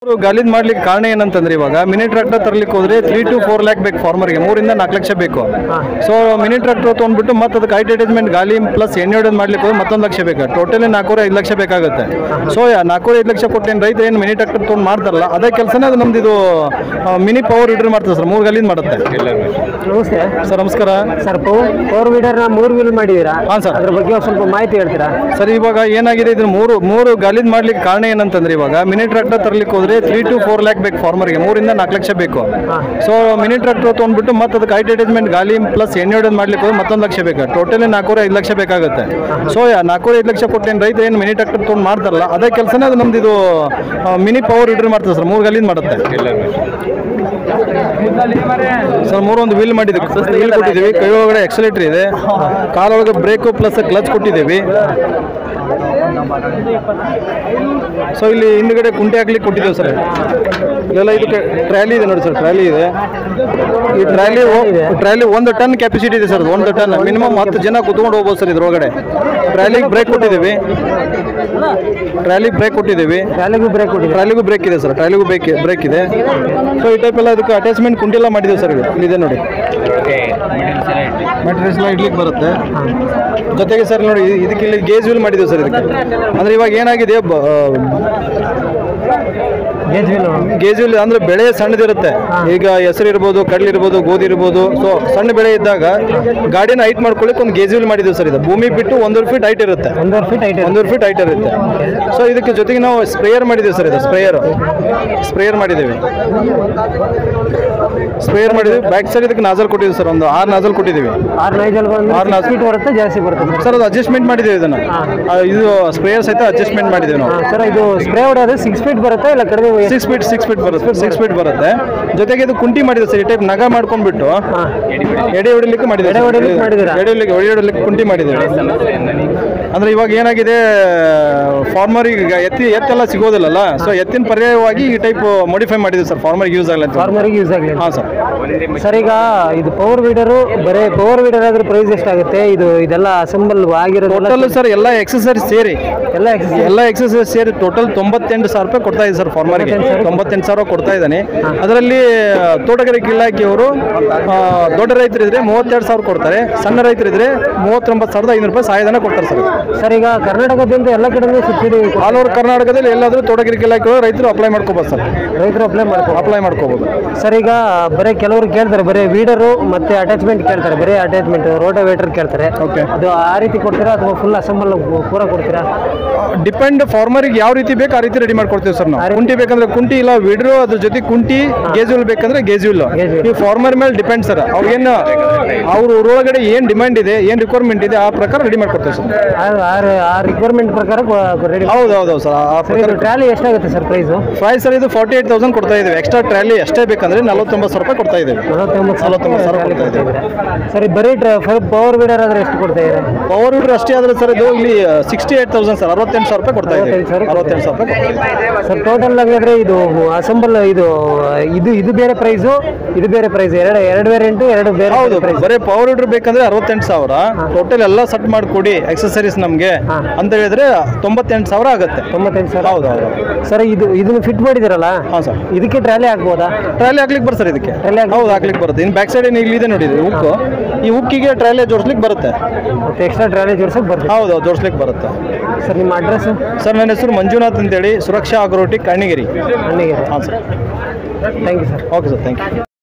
ಇವರು ಗಾಲಿದ್ ಮಾಡ್ಲಿಕ್ಕೆ ಕಾರಣ ಏನಂತಂದ್ರೆ ಇವಾಗ ಮಿನಿ ಟ್ರಾಕ್ಟರ್ ತರ್ಲಿಕ್ಕೆ ಹೋದ್ರೆ ತ್ರೀ ಟು ಫೋರ್ ಲ್ಯಾಕ್ ಬೇಕು ಫಾರ್ಮರ್ಗೆ ಮೂರಿಂದ ನಾಲ್ಕು ಲಕ್ಷ ಬೇಕು ಸೊ ಮಿನಿ ಟ್ರಾಕ್ಟರ್ ತೊಗೊಂಡ್ಬಿಟ್ಟು ಮತ್ತೆ ಅದಕ್ಕೆ ಹೈಟ್ ಅಟ್ಯಾಚ್ಮೆಂಟ್ ಗಾಲಿ ಪ್ಲಸ್ ಎಣ್ಣೆ ಹೊಡೆದು ಮಾಡ್ಲಿಕ್ಕೆ ಹೋದ್ರೆ ಮತ್ತೊಂದು ಲಕ್ಷ ಬೇಕು ಟೋಟಲಿ ನಾಲ್ಕೂರ ಐದು ಲಕ್ಷ ಬೇಕಾಗುತ್ತೆ ಸೊ ನಾಲ್ಕೂರ ಐದು ಲಕ್ಷ ಕೊಟ್ಟೇನು ರೈತ ಏನು ಮಿನಿ ಟ್ರಾಕ್ಟರ್ ತೊಗೊಂಡು ಮಾಡ್ತಾರಲ್ಲ ಅದೇ ಕೆಲಸನೇ ಅದು ನಮ್ದು ಇದು ಮಿನಿ ಪವರ್ ಹಿಡ್ರಿ ಮಾಡ್ತದೆ ಸರ್ ಮೂರು ಗಾಲಿದ್ ಮಾಡುತ್ತೆ ನಮಸ್ತೆ ಸರ್ ನಮಸ್ಕಾರ ಸರ್ ಪವರ್ ವೀಡರ್ ಮೂರು ವೀಲ್ ಮಾಡಿದ್ದೀರಾ ಹಾಂ ಸರ್ ಅದ್ರ ಬಗ್ಗೆ ಒಂದ್ ಸ್ವಲ್ಪ ಮಾಹಿತಿ ಹೇಳ್ತೀರಾ ಸರ್ ಇವಾಗ ಏನಾಗಿದೆ ಇದ್ರ ಮೂರು ಮೂರು ಗಾಲಿದ್ ಮಾಡ್ಲಿಕ್ಕೆ ಕಾರಣ ಏನಂತಂದ್ರೆ ಇವಾಗ ಮಿನಿ ಟ್ರಾಕ್ಟರ್ ತರ್ಲಿಕ್ಕೆ ಹೋದ್ರೆ ತ್ರೀ ಟು ಫೋರ್ ಲ್ಯಾಕ್ ಬೇಕು ಫಾರ್ಮರ್ಗೆ ಮೂರಿಂದ ನಾಲ್ಕು ಲಕ್ಷ ಬೇಕು ಸೊ ಮಿನಿ ಟ್ರಾಕ್ಟರ್ ತೊಗೊಂಡ್ಬಿಟ್ಟು ಮತ್ತೆ ಅದಕ್ಕೆ ಹೈಟ್ ಅಟ್ಯಾಚ್ಮೆಂಟ್ ಗಾಲಿ ಪ್ಲಸ್ ಎಣ್ಣೆ ಹೊಡೆದು ಮಾಡ್ಲಿಕ್ಕೆ ಹೋದ್ರೆ ಮತ್ತೊಂದು ಲಕ್ಷ ಬೇಕು ಟೋಟಲಿ ನಾಲ್ಕೂರ ಐದು ಲಕ್ಷ ಬೇಕಾಗುತ್ತೆ ಸೊ ನಾಲ್ಕೂರ ಐದು ಲಕ್ಷ ಕೊಟ್ಟೇನು ರೈತ ಏನು ಮಿನಿ ಟ್ರಾಕ್ಟರ್ ತೊಗೊಂಡು ಮಾಡ್ತಾರಲ್ಲ ಅದೇ ಕೆಲಸನೇ ಅದು ನಮ್ದು ಇದು ಮಿನಿ ಪವರ್ ಹಿಡ್ರಿ ಮಾಡ್ತದೆ ಸರ್ ಮೂರು ಗಾಲಿದ್ ಮಾಡುತ್ತೆ ಸರ್ ಮೂರೊಂದು ವೀಲ್ ಮಾಡಿದ್ದೀವಿ ವೀಲ್ ಕೊಟ್ಟಿದ್ದೀವಿ ಕೈ ಒಳಗಡೆ ಎಕ್ಸಲೇಟರ್ ಇದೆ ಕಾಲೊಳಗೆ ಬ್ರೇಕು ಪ್ಲಸ್ ಕ್ಲಚ್ ಕೊಟ್ಟಿದ್ದೀವಿ ಸೊ ಇಲ್ಲಿ ಹಿಂದ್ಗಡೆ ಕುಂಟೆ ಹಾಕ್ಲಿಕ್ಕೆ ಕೊಟ್ಟಿದ್ದೇವೆ ಸರ್ ಇದೆಲ್ಲ ಇದಕ್ಕೆ ಟ್ರ್ಯಾಲಿ ಇದೆ ನೋಡಿ ಸರ್ ಟ್ರ್ಯಾಲಿ ಇದೆ ಈ ಟ್ರ್ಯಾಲಿ ಟ್ರ್ಯಾಲಿ ಒಂದು ಟನ್ ಕೆಪಾಸಿಟಿ ಇದೆ ಸರ್ ಒಂದು ಟನ್ ಮಿನಿಮಮ್ ಹತ್ತು ಜನ ಕುತ್ಕೊಂಡು ಹೋಗ್ಬೋದು ಸರ್ ಇದ್ರೊಳಗಡೆ ಟ್ರ್ಯಾಲಿಗೆ ಬ್ರೇಕ್ ಕೊಟ್ಟಿದ್ದೀವಿ ಟ್ರ್ಯಾಲಿಗೆ ಬ್ರೇಕ್ ಕೊಟ್ಟಿದ್ದೀವಿ ಶಾಲೆಗೂ ಬ್ರೇಕ್ ಕೊಟ್ಟಿದ್ದೀರಾ ಟ್ರಾಲಿಗೂ ಬ್ರೇಕ್ ಇದೆ ಸರ್ ಟ್ರಾಲಿಗೂ ಬ್ರೇಕ್ ಬ್ರೇಕ್ ಇದೆ ಸೊ ಈ ಟೈಪ್ ಎಲ್ಲ ಅದಕ್ಕೆ ಅಟ್ಯಾಚ್ಮೆಂಟ್ ಕುಂಟೆಲ್ಲ ಮಾಡಿದ್ದೀವಿ ಸರ್ ಇದು ಇಲ್ಲಿದೆ ನೋಡಿ ಮೆಟೀರಿಯಲ್ಸ್ ಎಲ್ಲ ಇಡ್ಲಿಕ್ಕೆ ಬರುತ್ತೆ ಜೊತೆಗೆ ಸರ್ ನೋಡಿ ಇ- ಇದಕ್ಕೆ ಇಲ್ಲಿ ಗೇಜ್ ವೀಲ್ ಮಾಡಿದ್ದೀವಿ ಸರ್ ಇದಕ್ಕೆ ಅಂದ್ರೆ ಇವಾಗ ಏನಾಗಿದೆ ಬ- ಗೇಜ್ ವೀಲ್ ಗೇಜ್ ವೀಲ್ ಅಂದ್ರೆ ಬೆಳೆ ಸಣ್ಣದಿರುತ್ತೆ ಈಗ ಹೆಸರು ಇರ್ಬೋದು ಕಡ್ಲಿ ಇರ್ಬೋದು ಗೋಧಿ ಇರ್ಬೋದು ಸೊ ಸಣ್ಣ ಬೆಳೆ ಇದ್ದಾಗ ಗಾಡಿನ ಹೈಟ್ ಮಾಡ್ಕೊಳ್ಳಿಕ್ಕೆ ಒಂದು ಗೇಜ್ ವೀಲ್ ಮಾಡಿದ್ದೀವಿ ಸರ್ ಇದು ಭೂಮಿ ಬಿಟ್ಟು ಒಂದೂವರೆ ಫೀಟ್ ಹೈಟ್ ಇರುತ್ತೆ ಒಂದೂವರೆ ಫೀಟ್ ಐತೆ ಒಂದೂವರೆ ಫೀಟ್ ಹೈಟ್ ಇರುತ್ತೆ ಸೊ ಇದಕ್ಕೆ ಜೊತೆಗೆ ನಾವು ಸ್ಪ್ರೇಯರ್ ಮಾಡಿದ್ದೀವಿ ಸರ್ ಇದು ಸ್ಪ್ರೇಯರ್ ಸ್ಪ್ರೇಯರ್ ಮಾಡಿದ್ದೀವಿ ಸ್ಪ್ರೇಯರ್ ಮಾಡಿದ್ದೀವಿ ಬ್ಯಾಕ್ ಸೈಡ್ ಇದಕ್ಕೆ ನಾಜಲ್ ಕೊಟ್ಟಿದ್ದೀವಿ ಸರ್ ಒಂದು ಆರು ನಾಜಲ್ ಕೊಟ್ಟಿದ್ದೀವಿ ಆರು ನೈಜಲ್ ಆರು ಬಂದು ನಾಲ್ಕು. ಫೀಟ್ ಬರುತ್ತೆ ಜಾಸ್ತಿ ಬರುತ್ತೆ ಸರ್ ಸರ್ ಅದು ಅಡ್ಜಸ್ಟ್ಮೆಂಟ್ ಮಾಡಿದ್ದೀವಿ ಇದನ್ನು ಆ, ಇದು ಸ್ಪ್ರೇಯರ್ ಸಹಿತ ಅಡ್ಜಸ್ಟ್ಮೆಂಟ್ ಮಾಡಿದ್ದೀವಿ ನಾವು ಸರ್ ಇದು ಸ್ಪ್ರೇ ಹೊಡೆಯೋದು ಸಿಕ್ಸ್ ಫೀಟ್ ಬರುತ್ತೆ ಇಲ್ಲ ಕಡಿಮೆ ಸಿಕ್ಸ್ ಫೀಟ್ ಸಿಕ್ಸ್ ಫೀಟ್ ಬರುತ್ತೆ ಸಿಕ್ಸ್ ಫೀಟ್ ಬರುತ್ತೆ ಜೊತೆಗೆ ಇದು ಕುಂಟಿ ಮಾಡಿದೆ ಸರ್ ಈ ಟೈಪ್ ನಗ ಮಾಡ್ಕೊಂಡ್ಬಿಟ್ಟು ಎಡೆ ಹೊಡಿಲಿಕ್ಕೆ ಮಾಡಿದೆ ಎಡೆ ಹೊಡಿಲಿಕ್ಕೆ ಮಾಡಿದ್ದೀರಾ? ಎಡೆ ಹೊಡಿಲಿಕ್ಕೆ ಎಡೆ ಹೊಡಿಲಿಕ್ಕೆ ಕುಂಟಿ ಮಾಡಿದ್ದೇವೆ ಅಂದ್ರೆ ಇವಾಗ ಏನಾಗಿದೆ ಫಾರ್ಮರ್ ಈಗ ಎತ್ತಿ ಎತ್ತೆಲ್ಲ ಸಿಗೋದಿಲ್ಲಲ್ಲ ಸೊ ಎತ್ತಿನ ಪರ್ಯಾಯವಾಗಿ ಈ ಟೈಪ್ ಮಾಡಿಫೈ ಮಾಡಿದ್ದೀವಿ ಸರ್ ಫಾರ್ಮರ್ಗೆ ಯೂಸ್ ಆಗಲಿ ಅಂತ ಫಾರ್ಮರಿಗೆ ಯೂಸ್ ಆಗಲಿ ಹಾಂ ಸರ್ ಸರ್ ಈಗ ಇದು ಪವರ್ ವೀಡರು ಬರೀ ಪವರ್ ವೀಡರ್ ಆದ್ರೆ ಪ್ರೈಸ್ ಎಷ್ಟಾಗುತ್ತೆ ಇದು ಇದೆಲ್ಲ ಅಸೆಂಬಲ್ ಆಗಿರೋದೆಲ್ಲ ಟೋಟಲ್ ಸರ್ ಎಲ್ಲ ಎಕ್ಸಸರೀಸ್ ಸೇರಿ ಎಲ್ಲ ಎಕ್ಸ್- ಎಲ್ಲ ಎಕ್ಸಸೈಸ್ ಸೇರಿ ಟೋಟಲ್ ತೊಂಬತ್ತೆಂಟು ಸಾವಿರ ರೂಪಾಯಿ ಕೊಡ್ತಾ ಇದೆ ಸರ್ ಫಾರ್ಮರ್ಗೆ ತೊಂಬತ್ತೆಂಟು ಸಾವಿರ ಕೊಡ್ತಾ ಇದ್ದಾನೆ ಅದರಲ್ಲಿ ಆ, ತೋಟಗಾರಿಕೆ ಇಲಾಖೆಯವರು ಆ, ದೊಡ್ಡ ರೈತರಿದ್ರೆ ಮೂವತ್ತೆರಡು ಸಾವಿರ ಕೊಡ್ತಾರೆ ಸಣ್ಣ ರೈತರಿದ್ರೆ ಮೂವತ್ತೊಂಬತ್ತು ಸಾವಿರದ ಐನೂರು ರೂಪಾಯಿ ಸಹಾಯಧನ ಕೊಡ್ತಾರೆ ಸರ್ ಸರ್ ಈಗ ಕರ್ನಾಟಕದಿಂದ ಎಲ್ಲ ಕಡೆನೂ ಸಬ್ಸಿಡಿ ಆಲ್ ಓವರ್ ಕರ್ನಾಟಕದಲ್ಲಿ ಎಲ್ಲಾದರೂ ತೋಟಗಾರಿಕೆ ಇಲಾಖೆಯವರು ರೈತರು ಅಪ್ಲೈ ಮಾಡ್ಕೋಬೋದು ಸರ್ ರೈತರು ಅಪ್ಲೈ ಮಾಡ್ಕೊ ಅಪ್ಲೈ ಮಾಡ್ಕೋಬೋದು ಸರ್ ಈಗ ಬರೀ ಕೆಲವರು ಕೇಳ್ತಾರೆ ಬರೀ ವೀಡರು ಮತ್ತೆ ಅಟ್ಯಾಚ್ಮೆಂಟ್ ಕೇಳ್ತಾರೆ ಬರೀ ಅಟ್ಯಾಚ್ಮೆಂಟ್ ರೋಟೋವೇಟರ್ ಕೇಳ್ತಾರೆ Okay. ಅದು ಆ ರೀತಿ ಕೊಡ್ತೀರಾ ಅಥವಾ ಫುಲ್ ಅಸೆಂಬಲ್ ಪೂರ ಕೊಡ್ತೀರಾ ಡಿಪೆಂಡ್ ಫಾರ್ಮರ್ಗೆ ಯಾವ ರೀತಿ ಬೇಕು ಆ ರೀತಿ ರೆಡಿ ಮಾಡ್ಕೊಡ್ತೀವಿ ಸರ್ ನಾವು ಕುಂಟಿ ಬೇಕಂದ್ರೆ ಕುಂಟಿ ಇಲ್ಲ ವಿಡ್ರು ಅದ್ರ ಜೊತೆ ಕುಂಟಿ ಗೇಜುಲ್ ಬೇಕಂದ್ರೆ ಗೇಜುಲ್ ಗೇಜುಲ್. ಈ ಫಾರ್ಮರ್ ಮೇಲೆ ಡಿಪೆಂಡ್ ಸರ್ ಅವ್ರಿಗೇನು ಅವ್ರ ಊರೊಳಗಡೆ ಏನು ಡಿಮ್ಯಾಂಡ್ ಇದೆ ಏನು ರಿಕ್ವೈರ್ಮೆಂಟ್ ಇದೆ ಆ ಪ್ರಕಾರ ರೆಡಿ ಮಾಡ್ಕೊಡ್ತೀವಿ ಸರ್ ಆ- ಆ- ಆ ರಿಕ್ವೈರ್ಮೆಂಟ್ ಪ್ರಕಾರ ರೆಡಿ ಹೌದು ಹೌದು ಹೌದು ಸರ್ ಆ ಸರ್ ಇದು ಪ್ರಕಾರ ಟ್ರಾಲಿ ಎಷ್ಟಾಗುತ್ತೆ ಸರ್ ಪ್ರೈಸು ಪ್ರೈಸ್ ಸರ್ ಇದು ಫಾರ್ಟಿ ಏಟ್ ತೌಸಂಡ್ ಕೊಡ್ತಾ ಇದ್ದೀವಿ ಎಕ್ಸ್ಟ್ರಾ ಟ್ರಾಲಿ ಅಷ್ಟೇ ಬೇಕಂದ್ರೆ ನಲವತ್ತೊಂಬತ್ತು ಸಾವಿರ ರೂಪಾಯಿ ಕೊಡ್ತಾ ಇದ್ದೀವಿ ನಲವತ್ತೊಂಬತ್ತು ನಲವತ್ತೊಂಬತ್ತು ಸಾವಿರ ಕೊಡ್ತಾ ಇದ್ದೀವಿ ಸರಿ ಬರೀ ಪವರ್ ವೀಡರ್ ಆದ್ರೆ ಎಷ್ಟು ಕೊಡ್ತಾ ಇದ್ದಾರೆ ಪವರ್ ವಿಡ್ರು ಅಷ್ಟೇ ಆದ್ರೆ ಸರ್ ಇದು ಇಲ್ಲಿ ಸಿಕ್ಸ್ಟಿ ಏಟ್ ತೌಸಂಡ್ ಸರ್ ಅರವತ್ತೆಂಟು ಸಾವಿರ ರೂಪಾಯಿ ಕೊಡ್ತಾ ಇದ್ದೀವಿ ಅರವತ್ತೆಂಟು ಸಾವಿರ ಅರವತ್ತೆಂಟು ಸಾವಿರ ರೂಪಾಯಿ ಕೊಡ್ತಾ ಇದ್ದೀವಿ ಸರ್ ಟೋಟಲ್ ಆಗಿದ್ರೆ ಇದು ಅಸೆಂಬಲ್ ಇದು ಇದು ಇದು ಬೇರೆ ಪ್ರೈಸು ಇದು ಬೇರೆ ಪ್ರೈಸ್ ಎರಡು ಎರಡು ವೇರಿಯಂಟು ಎರಡು ಬೇರೆ ಹೌದು ಪ್ರೈಸ್ ಬರೀ ಪವರ್ ವಿಡ್ರು ಬೇಕಂದ್ರೆ ಅರವತ್ತೆಂಟು ಸಾವಿರ ಟೋಟಲ್ ಎಲ್ಲ ಸೆಟ್ ಮಾಡಿಕೊಡಿ ಎಕ್ಸಸರೀಸ್ ನಮಗೆ ಹಾ. ಅಂತ ಹೇಳಿದ್ರೆ ತೊಂಬತ್ತೆಂಟು ಸಾವಿರ ಆಗುತ್ತೆ ತೊಂಬತ್ತೆಂಟು ಸಾವಿರ ಹೌದು ಹೌದು ಸರ್ ಇದು ಇದನ್ನು ಫಿಟ್ ಮಾಡಿದಿರಲ್ಲ ಹಾಂ ಸರ್ ಇದಕ್ಕೆ ಟ್ರಾಲಿ ಹಾಕ್ಬೋದಾ ಟ್ರಾಲಿ ಹಾಕ್ಲಿಕ್ಕೆ ಬರುತ್ತೆ ಸರ್ ಇದಕ್ಕೆ ಟ್ರಾಲಿ ಹಾಕ್ಲಿಕ್ಕೆ ಹೌದು ಹಾಕ್ಲಿಕ್ಕೆ ಬರುತ್ತೆ ಇನ್ನು ಬ್ಯಾಕ್ ಸೈಡ್ ಏನು ಇಲ್ಲಿದೆ ನೋಡಿ ಇದು ಉಕ್ಕು ಈ ಉಕ್ಕಿಗೆ ಟ್ರಾಲಿ ಜೋಡಿಸ್ಲಿಕ್ಕೆ ಬರುತ್ತೆ ಮತ್ತೆ ಎಕ್ಸ್ಟ್ರಾ ಟ್ರಾಲಿ ಜೋಡ್ಸಕ್ಕೆ ಬರ್ತದೆ ಹೌದು ಹೌದು ಜೋಡಿಸ್ಲಿಕ್ಕೆ ಬರುತ್ತೆ ಸರ್ ನಿಮ್ಮ ಅಡ್ರೆಸ್ ಸರ್ ನನ್ನ ಹೆಸರು ಮಂಜುನಾಥ್ ಅಂತೇಳಿ ಸುರಕ್ಷಾ ಅಗ್ರೋಟಿ ಕಣ್ಣಿಗಿರಿ ಅಣ್ಣಿಗೆ ಹಾಂ sir thank you sir okay sir thank you